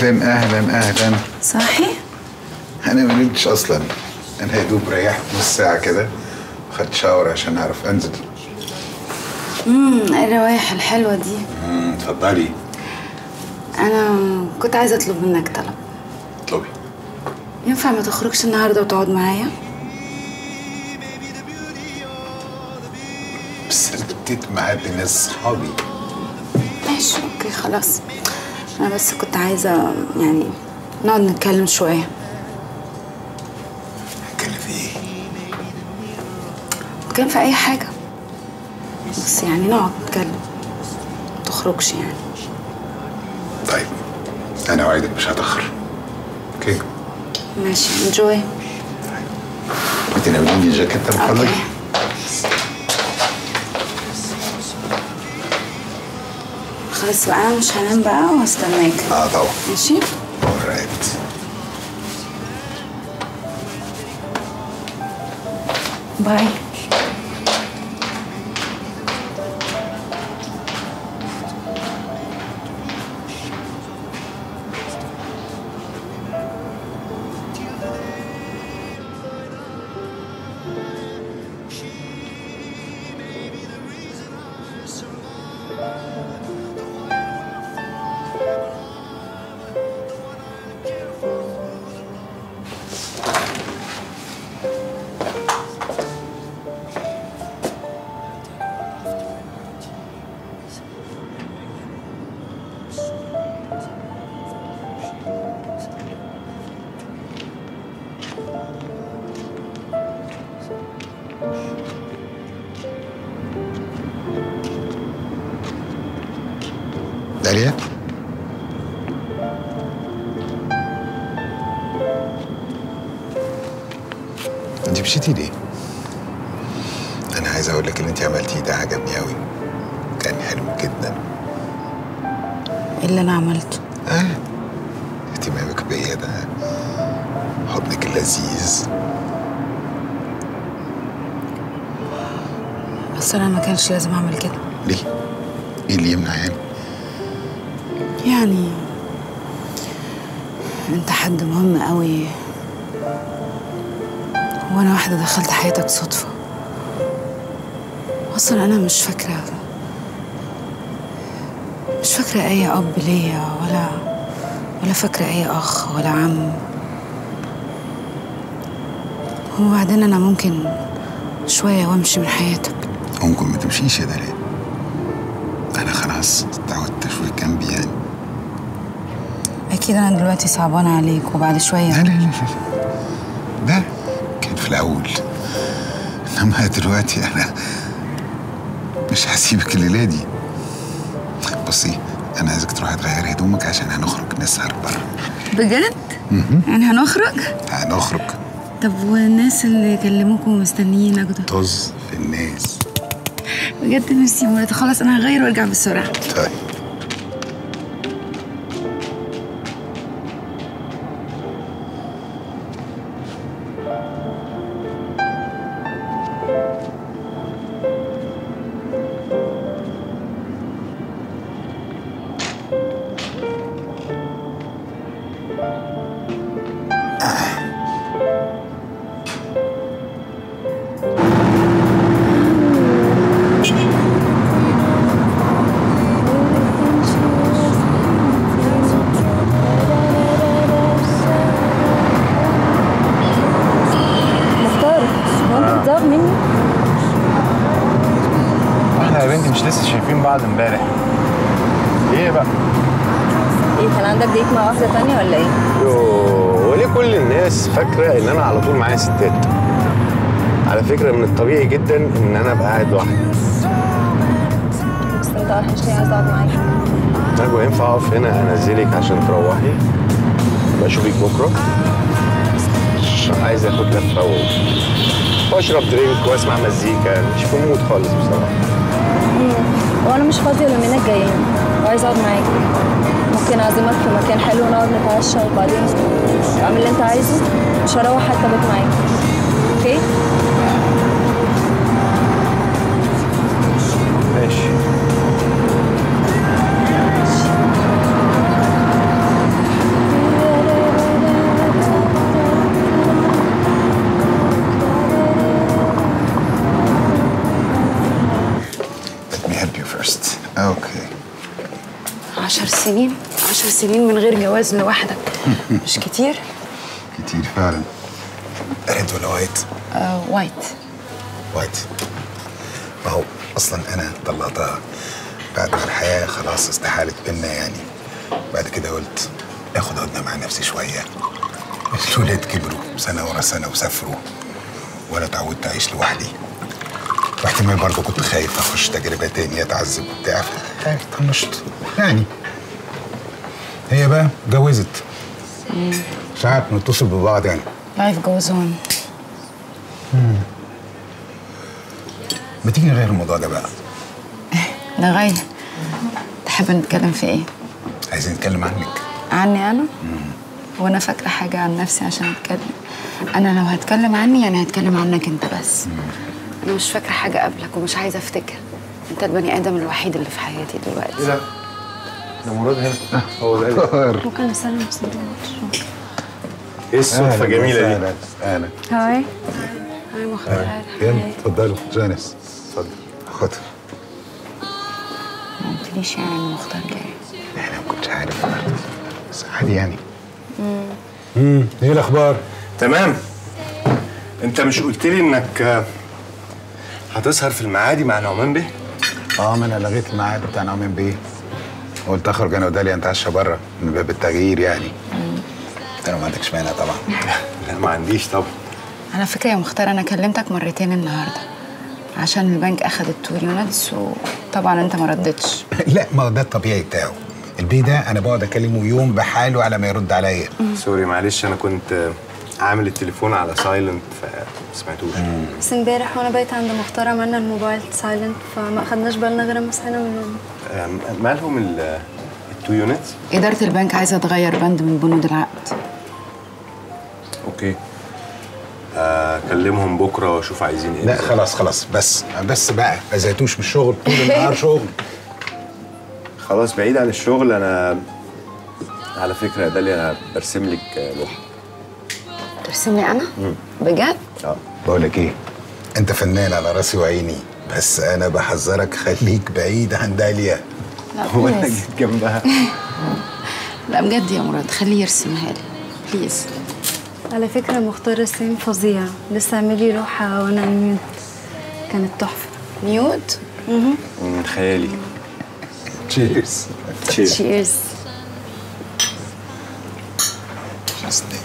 اهلا اهلا اهلا صاحي؟ انا ما نمتش اصلا انا يا دوب ريحت نص ساعه كده خدت شاور عشان اعرف انزل امم ايه الروايح الحلوه دي امم اتفضلي انا كنت عايزه اطلب منك طلب اطلبي ينفع ما تخرجش النهارده وتقعد معايا بس انا اديت ميعاد لناس صحابي ماشي اوكي خلاص انا بس كنت عايزه يعني نقعد نتكلم شويه نتكلم في ايه؟ نتكلم في اي حاجه بس يعني نقعد نتكلم ما تخرجش يعني طيب انا اوعدك مش هتاخر اوكي ماشي انجوي بتناوليني الجاكيت من فضلك اوكي خلاص بقى انا مش هنام بقى وهستناك اه طبعا ماشي alright باي داليا انت مشيتي ليه؟ انا عايز اقول لك اللي انت عملتيه ده عجبني قوي كان حلو جدا ايه اللي انا عملته اه اهتمامك بيا ده حضنك اللذيذ بس انا ما كانش لازم اعمل كده ليه؟ ايه اللي يمنع يعني؟ يعني انت حد مهم قوي وانا واحده دخلت حياتك صدفه اصلا انا مش فاكره مش فاكره اي اب ليا ولا ولا فاكره اي اخ ولا عم وبعدين انا ممكن شويه وامشي من حياتك ممكن ما تمشيش يا داليا انا خلاص اتعودت شويه جنبي يعني اكيد انا دلوقتي صعبانه عليك وبعد شويه لا لا لا لا ده كان في الأول إنما دلوقتي أنا مش هسيبك الليلة دي بصي أنا عايزك تروحي تغيري هدومك عشان هنخرج نسهر بره بجد يعني هنخرج هنخرج طب والناس اللي كلموكوا مستنيينك دول طز في الناس بجد ميرسي مرات خلاص انا هغير وارجع بسرعه طيب مختار هو انت بتزوغ مني؟ احنا يا بنتي مش لسه شايفين بعض امبارح ايه بقى ايه كان عندك ديت مع واحده تانية ولا ايه؟ يوه وليه كل الناس فاكره ان انا على طول معايا ستات على فكره من الطبيعي جدا ان انا ابقى قاعد لوحدي بس انت وحشني عايز اقعد معاك نجوى ينفع اقف هنا انزلك عشان تروحي ابقى اشوفك بكره عايز اخد لفه و... واشرب درينك واسمع مزيكا مش في المود خالص بصراحه وانا مش فاضيه اليومين الجايين وعايز اقعد معاك ممكن اعزمك في مكان حلو ونقعد نتعشى وبعدين اعمل اللي انت عايزه مش هروح حتى بيت معاك اوكي ماشي سنين عشر سنين من غير جواز لوحدك مش كتير كتير فعلا ريد ولا وايت؟ آه وايت وايت ما هو اصلا انا طلقتها بعد ما الحياه خلاص استحالت بينا يعني بعد كده قلت اخد هدنه مع نفسي شويه الولاد كبروا سنه ورا سنه وسافروا وانا اتعودت اعيش لوحدي واحتمال برضه كنت خايف اخش تجربه تانية اتعذب وبتاع خايف طنشت يعني هي بقى اتجوزت ساعات بنتصل ببعض يعني لايف جوز اون ما تيجي نغير الموضوع ده بقى نغير تحب نتكلم في ايه عايزين نتكلم عنك عني انا وانا فاكره حاجه عن نفسي عشان اتكلم انا لو هتكلم عني يعني هتكلم عنك انت بس انا مش فاكره حاجه قبلك ومش عايزه افتكر انت البني ادم الوحيد اللي في حياتي دلوقتي ايه ده؟ ده مراد هنا هو ده ممكن نسلم بس ايه الصدفه الجميله دي اهلا هاي هاي مختار يلا اتفضلوا جانس اتفضل خد ما قلتليش يعني ان مختار جاي انا ما كنتش عارف برضه بس عادي يعني امم ايه الاخبار تمام انت مش قلت لي انك آه، هتسهر في المعادي مع نعمان بيه اه ما انا لغيت الميعاد بتاع نعمان بيه قلت اخرج انا وداليا نتعشى بره من باب التغيير يعني انت لو ما عندكش مانع طبعا لا ما عنديش طبعا على فكره يا مختار انا كلمتك مرتين النهارده عشان البنك اخد التور يونتس وطبعا انت ما ردتش لا ما هو ده الطبيعي بتاعه البيه ده انا بقعد اكلمه يوم بحاله على ما يرد عليا سوري معلش انا كنت آه، عامل التليفون على سايلنت فما سمعتوش بس امبارح وانا بايت عند مختار عملنا الموبايل سايلنت فما اخدناش بالنا غير لما صحينا من النوم آم، مالهم ال- التو يونتس اداره البنك عايزه تغير بند من بنود العقد اوكي اكلمهم بكره واشوف عايزين ايه لا خلاص خلاص بس بس بقى ما زهقتوش من الشغل طول النهار شغل خلاص بعيد عن الشغل انا على فكره يا داليا انا برسم لك آه، لوحه ترسمني انا بجد اه بقول لك ايه انت فنان على راسي وعيني بس انا بحذرك خليك بعيد عن داليا لا هو انا بليز جيت جنبها لا بجد يا مراد خليه يرسمها لي بليز على فكرة مختار رسام فظيع لسه عاملي لوحة وانا ميوت كانت تحفة نيود من خيالي تشيرز تشير تشيرز Just